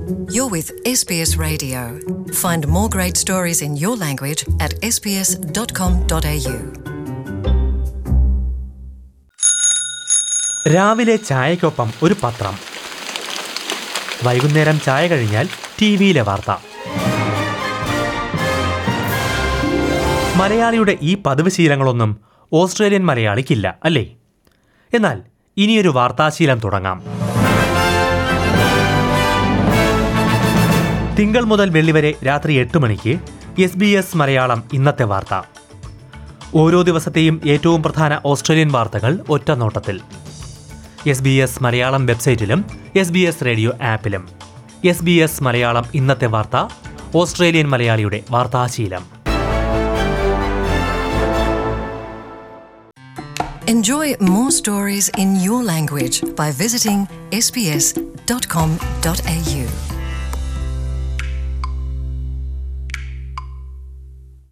You're with SBS Radio. Find more great stories in your language at sbs.com.au. രാവിലെ ചായക്കൊപ്പം ഒരു പത്രം വൈകുന്നേരം ചായ കഴിഞ്ഞാൽ ടി വിയിലെ വാർത്ത മലയാളിയുടെ ഈ പതിവ് ശീലങ്ങളൊന്നും ഓസ്ട്രേലിയൻ മലയാളിക്കില്ല അല്ലേ എന്നാൽ ഇനിയൊരു വാർത്താശീലം തുടങ്ങാം തിങ്കൾ മുതൽ വെള്ളി വരെ രാത്രി എട്ട് മണിക്ക് എസ് ബി എസ് മലയാളം ഇന്നത്തെ വാർത്ത ഓരോ ദിവസത്തെയും ഏറ്റവും പ്രധാന ഓസ്ട്രേലിയൻ വാർത്തകൾ ഒറ്റ നോട്ടത്തിൽ എസ് ബി എസ് മലയാളം വെബ്സൈറ്റിലും എസ് ബി എസ് റേഡിയോ ആപ്പിലും എസ് ബി എസ് മലയാളം ഇന്നത്തെ വാർത്ത ഓസ്ട്രേലിയൻ മലയാളിയുടെ വാർത്താശീലം Enjoy more stories in your language by visiting sbs.com.au.